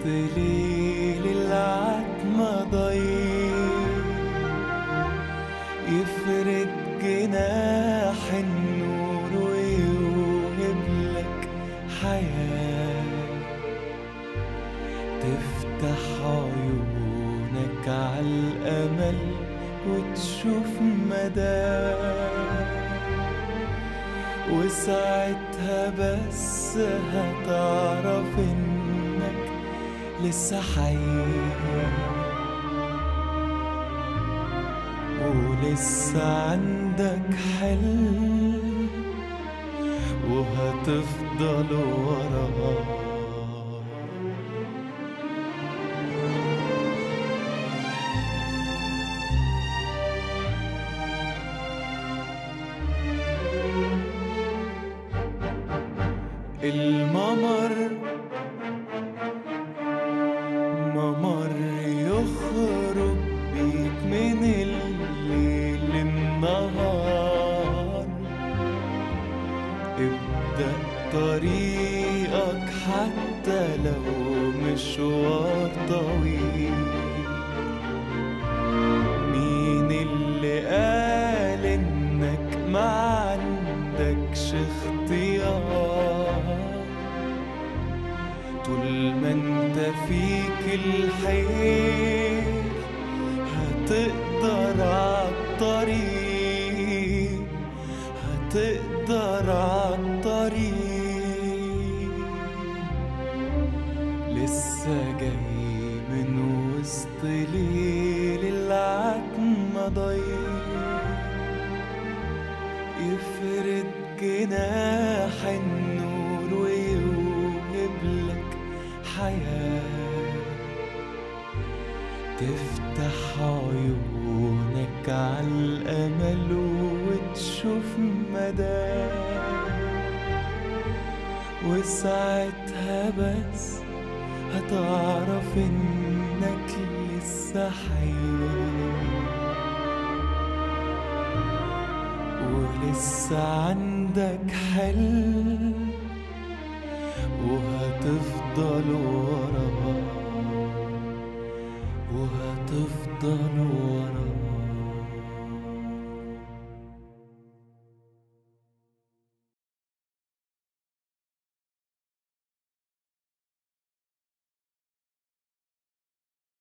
ليل العتمة ضيق يفرد جناح النور ويوهب لك حياة تفتح عيونك عالأمل وتشوف مدى وساعتها بس هتعرف انك لسه حي ولسه عندك حلم وهتفضل وراه الممر ممر يخرج بيك من الليل النهار ابدأ طريقك حتى لو مشوار طويل مين اللي قال انك ما عندكش اختيار طول ما انت فيك الحيل هتقدر عالطريق هتقدر عالطريق لسه جاي من وسط ليل العتمة ضيق يفرد جناح النور ويوهب لك حياة تفتح عيونك عالأمل وتشوف مدى وساعتها بس هتعرف انك لسه حي ولسه عندك حلم وهتفضل وراه وهتفضل